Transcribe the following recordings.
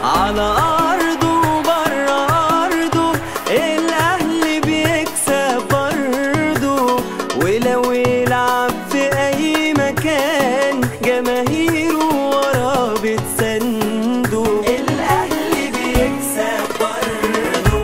على أرضه وبره أرضه الأهلي بيكسب برضه ولو يلعب في أي مكان جماهيره وراه بتسنده الأهلي بيكسب برضه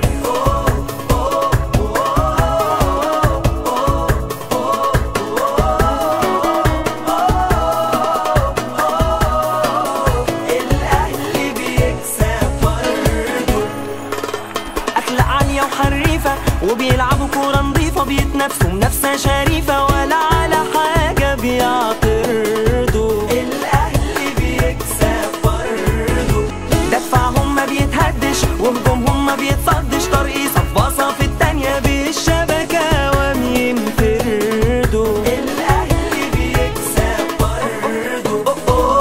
الأهلي بيكسب برضه أخلاق عالية وحريفة وبيلعبوا كورة نظيفة بيتنافسوا منافسة شريفة ولا على حاجة بيعترضوا الأهلي بيكسب برضه دفعهم ما بيتهدش وهجومهم ما بيتصدش ترقيصة في باصة في التانية بالشبكة ومين فردوا الأهلي بيكسب برضه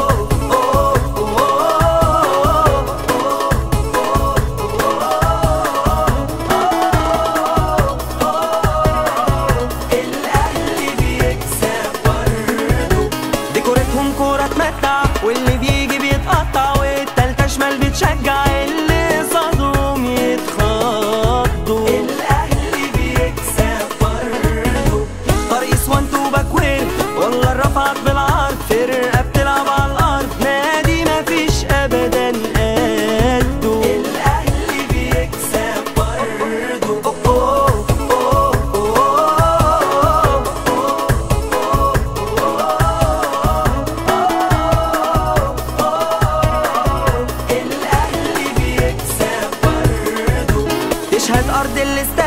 الأهلي بيكسب برضه ديكورتهم كورة تمتع واللي بيجي بيتقطع والتالتة شمال بتشجع اللي صدهم يتخضوا الأهلي بيكسب برضه طريق وان تو باكوير والله رفعت بالعرض فرقة بتلعب على الأرض نادي مفيش أبدا قده الأهلي بيكسب برضه الأهلي بيكسب برضه تشهد أرض الاستاد